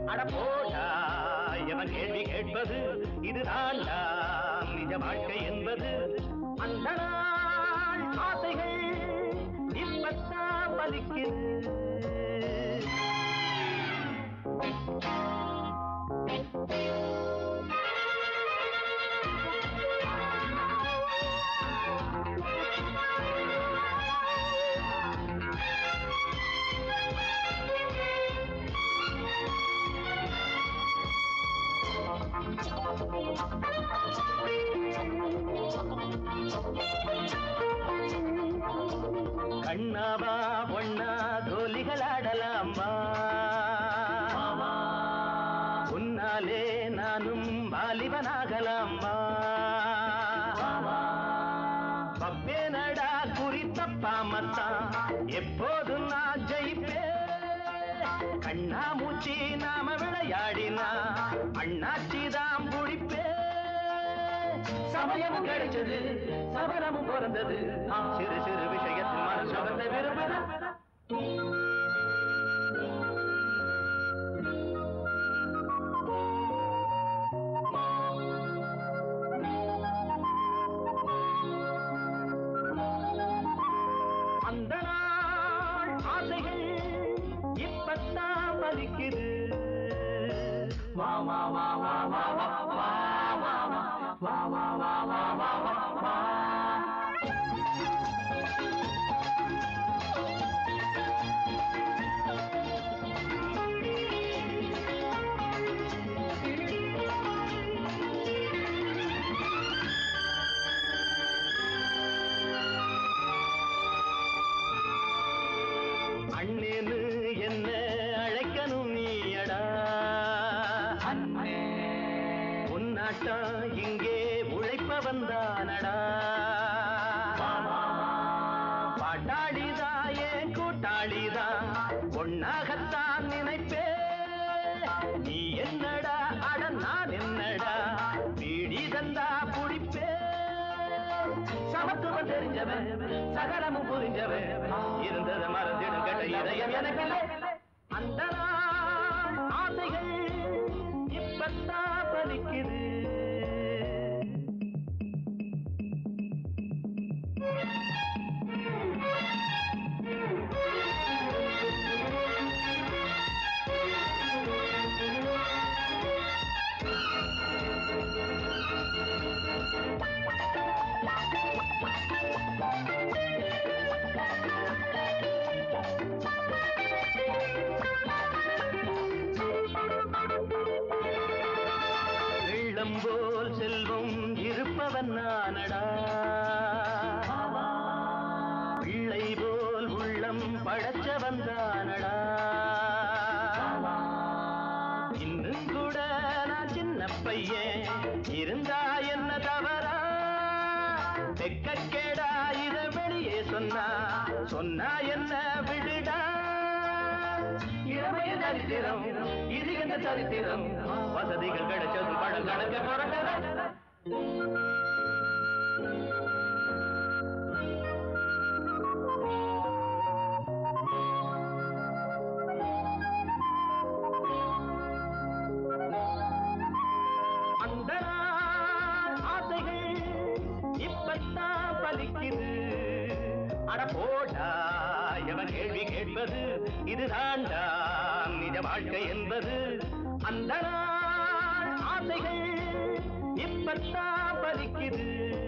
அட போடா எவன் கேள்வி கேட்பது இதுதான்டா நிஜ வாழ்க்கை என்பது அந்த நாள் ஆசைகள் இப்பத்தான் பலிக்குது கண்ணாவா ஒண்ணா கோலிகள் ஆடலாமா உன்னாலே நானும் வாலிபனாகலாமா பப்பேனடா குறித்தப்பாமத்தான் எப்போதும் நான் ஜெயிப்பேன் கண்ணாமூச்சி நாம விளையாடினா அண்ணாச்சி தான் புடிப்பே சமயமும் கிடைச்சது சபரமும் பிறந்தது சிறு சிறு விஷயத்தில் மனசு வந்து விரும்புது அந்த நாள் ஆசைகள் இப்பத்தான் பலிக்குது வா வா வா வா வா வா வா வா வா வா வா வா வா வா வா வா அண்ணேன்னு என்ன அழைக்கணும் நீயடா அண்ணே உன்னாட்டா இங்கே உழைப்ப வந்தானடா பாட்டாளிதா ஏன் கூட்டாளிதா ஒன்னாகத்தான் நினைப்பே நீ என்னடா அட நான் என்னடா பீடி தந்தா புடிப்பே சமத்துவம் தெரிஞ்சவன் சகலமும் புரிஞ்சவன் இருந்ததை மறந்திடும் கட்ட இதயம் எனக்கு இல்லை. அந்த நாள் ஆசைகள் இப்பத்தான் பலிக்குது வெள்ளம் போல் செல்வம் இருப்பவன் நானடா பிள்ளை போல் உள்ளம் படைச்சவன் தானடா இன்னும் கூட நான் சின்ன பையன் இருந்தா என்ன தவறா வெக்கக்கேடா இத வெளியே சொன்னா சொன்னா என்ன விடுடா இளமைய சரித்திரம் இது என்ன சரித்திரம் வசதிகள் கிடைச்சது படம் கணக்க பிறந்ததா அந்த நாள் ஆசைகள் இப்பத்தான் பலிக்குது அட போடா எவன் கேள்வி கேட்பது இதுதான்டா நிஜ வாழ்க்கை என்பது அந்த நாள் ஆசைகள் இப்பத்தான் பலிக்குது